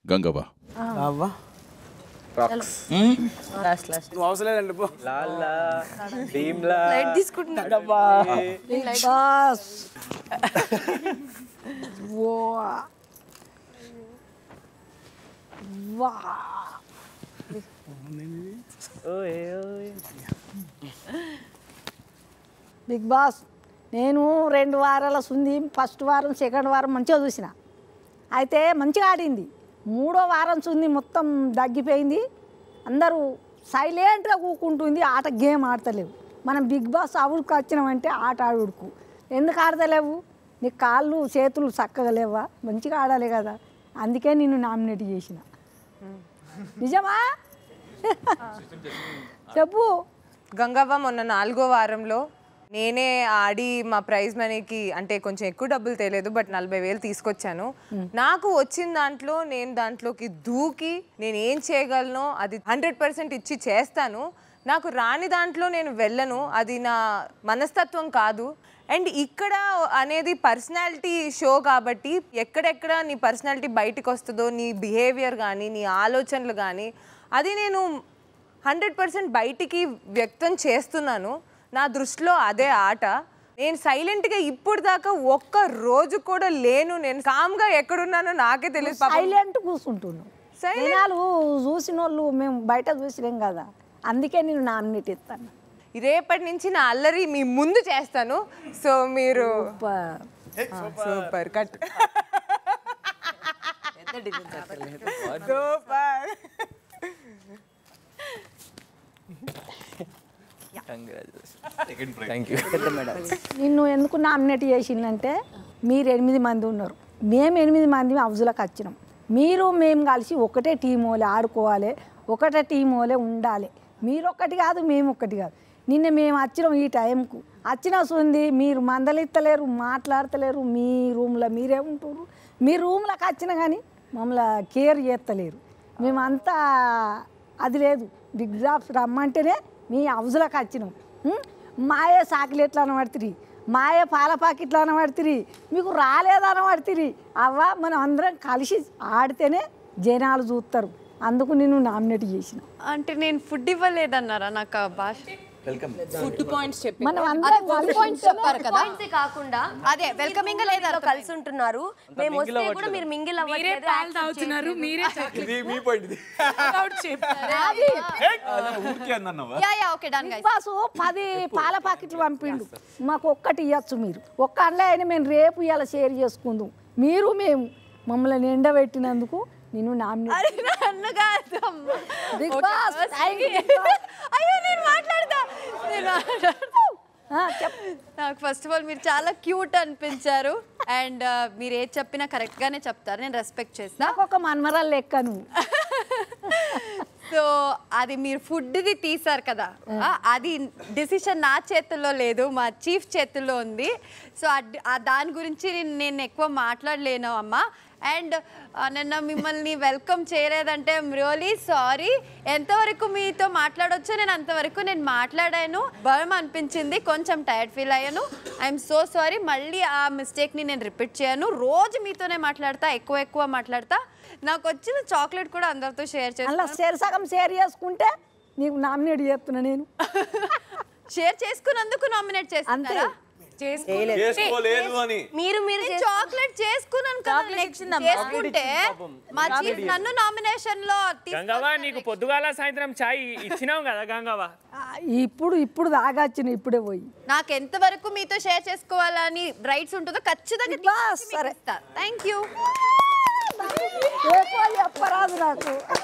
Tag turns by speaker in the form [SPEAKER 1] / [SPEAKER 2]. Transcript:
[SPEAKER 1] గంగవ్వ
[SPEAKER 2] అవ్వా
[SPEAKER 3] last last
[SPEAKER 2] నువ్వు అవసరం లేదండి పో
[SPEAKER 3] లైట్ తీసుకుంటున్నా
[SPEAKER 4] బాస్ వా వా బిగ్ బాస్ నేను రెండు వారాల సుంది ఫస్ట్ వారం సెకండ్ వారం మంచిగా చూసిన అయితే మంచిగా ఆడింది మూడో వారం సుంది మొత్తం దగ్గిపోయింది అందరూ సైలెంట్గా కూకుంటుంది ఆట గేమ్ ఆడతలేవు మనం బిగ్ బాస్ అవుడుకు వచ్చినామంటే ఆట ఆడుకు ఎందుకు ఆడతలేవు నీ కాళ్ళు చేతులు చక్కగా లేవా మంచిగా ఆడాలి కదా అందుకే నిన్ను నామినేట్ చేసిన నిజమా చెప్పు
[SPEAKER 3] గంగవ్వ మొన్న నాలుగో వారంలో నేనే ఆడి మా ప్రైజ్ మనీకి అంటే కొంచెం ఎక్కువ డబ్బులు తెలియదు బట్ నలభై వేలు తీసుకొచ్చాను నాకు వచ్చిన దాంట్లో నేను దాంట్లోకి దూకి నేను ఏం చేయగలను అది హండ్రెడ్ పర్సెంట్ ఇచ్చి చేస్తాను నాకు రాని దాంట్లో నేను వెళ్ళను అది నా మనస్తత్వం కాదు అండ్ ఇక్కడ అనేది పర్సనాలిటీ షో కాబట్టి ఎక్కడెక్కడ నీ పర్సనాలిటీ బయటకు వస్తుందో నీ బిహేవియర్ కానీ నీ ఆలోచనలు కానీ అది నేను హండ్రెడ్ పర్సెంట్ బయటికి వ్యక్తం చేస్తున్నాను నా దృష్టిలో అదే ఆట నేను సైలెంట్గా ఇప్పుడు దాకా ఒక్క రోజు కూడా లేను నేను కామ్గా ఎక్కడున్నానో నాకే తెలియదు పాపం.
[SPEAKER 4] సైలెంట్ కూర్చుంటున్నావు
[SPEAKER 3] Silent.
[SPEAKER 4] జనాలు చూసిన వాళ్ళు మేము బయట చూసినాం కదా అందుకే నేను నామినేట్ ఇస్తాను
[SPEAKER 3] రేపటి నుంచి నా అల్లరి మీ ముందు చేస్తాను సో మీరు
[SPEAKER 4] super.
[SPEAKER 3] Super cut
[SPEAKER 5] thank you
[SPEAKER 4] నిన్ను ఎందుకు నామినేట్ చేసిందంటే మీరు ఎనిమిది మంది ఉన్నారు మేము ఎనిమిది మంది హౌజులకు వచ్చినాం మీరు మేము కలిసి ఒకటే టీం వాళ్ళే ఆడుకోవాలి ఒకటే టీం వాళ్ళే ఉండాలి మీరు ఒక్కటి కాదు మేము ఒక్కటి కాదు నిన్న మేము వచ్చినాం ఈ టైంకు వచ్చిన ఉంది మీరు మందలిత్తలేరు మాట్లాడతలేరు మీ రూమ్లో మీరే ఉంటున్నారు మీ రూమ్లోకి వచ్చినా కానీ మమ్మల్ని కేర్ చేస్తలేరు మేమంతా అది లేదు బిగ్ జాబ్స్ రమ్మంటేనే మీ హౌజ్లోకి వచ్చినాం ఉం? మాయే సాకిలెట్లు అనబడుతుంది మాయే పాల పాకెట్లు అనబడుతుంది మీకు రాలేదు అనబడుతుంది అవ్వ మనం అందరం కలిసి ఆడితేనే జనాలు చూస్తారు అందుకు నేను నామినేట్ చేసిన
[SPEAKER 6] అంటే నేను ఫుడ్ ఇవ్వలేదన్నారా నాకు ఆ భాష
[SPEAKER 3] ఫుడ్ పాయింట్స్ చెప్పి
[SPEAKER 4] మనం అందరం కలిసి
[SPEAKER 6] పాయింట్స్ చెప్పారు కదా
[SPEAKER 7] పాయింట్స్ కాకుండా
[SPEAKER 6] అదే వెల్కమింగ్ లేదా
[SPEAKER 7] కలిసి ఉంటున్నారు మేము వస్తే కూడా మీరు మింగిల్ అవ్వట్లేదు
[SPEAKER 8] తాగుతున్నారు మీరే
[SPEAKER 5] ఇది మీ పాయింట్ ఇది ఊరికే అన్నావా
[SPEAKER 6] ya ya okay done guys
[SPEAKER 4] boss పది పాల పాకెట్లు పంపిండు మాకు ఒక్కటి ఇవ్వచ్చు మీరు ఒక్క అండ్లే అయినా మేము రేపు ఇలా షేర్ చేసుకుందాం మీరు మేము మమ్మల్ని ఎండబెట్టినందుకు నేను నామినేట్
[SPEAKER 6] నన్ను కాదు అమ్మా.
[SPEAKER 4] Big
[SPEAKER 6] Okay,
[SPEAKER 4] boss
[SPEAKER 6] first
[SPEAKER 4] thank
[SPEAKER 6] కి- అయ్యో నేను మాట్లాడతా నేను మాట్లాడతా.
[SPEAKER 4] చెప్పు
[SPEAKER 6] నాకు ఫస్ట్ ఆఫ్ ఆల్ మీరు చాలా క్యూట్ అనిపించారు అండ్ మీరు ఏది చెప్పినా కరెక్ట్ గానే చెప్తారు నేను రెస్పెక్ట్ చేస్తా
[SPEAKER 4] నాకు ఒక మన్మరాలు లెక్క నువ్వు
[SPEAKER 6] సో అది మీరు ఫుడ్ది తీసారు కదా ఆ, అది డిసిషన్ నా చేతుల్లో లేదు మా చీఫ్ చేతుల్లో ఉంది సో అడ్- ఆ దాని గురించి నేను- నేను ఎక్కువ మాట్లాడలేను అమ్మ అండ్ నిన్న మిమ్మల్ని వెల్కమ్ చేయలేదంటే ఐమ్ రియలీ సారీ ఎంతవరకు మీతో మాట్లాడొచ్చో నేను అంతవరకు నేను మాట్లాడాను భయం అనిపించింది కొంచెం టైర్డ్ ఫీల్ అయ్యాను ఐఎమ్ సో సారీ మళ్ళీ ఆ మిస్టేక్ని నేను రిపీట్ చేయను రోజు మీతోనే మాట్లాడతా ఎక్కువ ఎక్కువ మాట్లాడతా నాకు వచ్చిన చాక్లెట్ కూడా అందరితో షేర్
[SPEAKER 4] అలా
[SPEAKER 6] చేస్తాను
[SPEAKER 4] షేర్ సగం షేర్ చేసుకుంటే నీకు నామినేట్ చేస్తున్నా నేను
[SPEAKER 6] షేర్ చేసుకున్నందుకు నామినేట్ చేస్తున్నారా
[SPEAKER 5] చేసుకోలేదు అని
[SPEAKER 7] మీరు మీరు
[SPEAKER 6] నేను చాక్లెట్ చేసుకున్నాను కదా next చేసుకుంటే మా చీఫ్ నన్ను నామినేషన్ లో
[SPEAKER 8] గంగవ్వ నీకు పొద్దుగాల సాయంత్రం చాయ్ ఇచ్చినావు కదా గంగవ్వ
[SPEAKER 4] ఆ, ఇప్పుడు ఇప్పుడు దాగచ్చిన ఇప్పుడే పోయి
[SPEAKER 6] నాకు ఎంత వరకు మీతో షేర్ చేసుకోవాలని రైట్స్ ఉంటుందో ఖచ్చితంగా
[SPEAKER 4] బా, సరే.
[SPEAKER 6] థ్యాంక్ యూ
[SPEAKER 4] రేపు చెప్పరాదు నాకు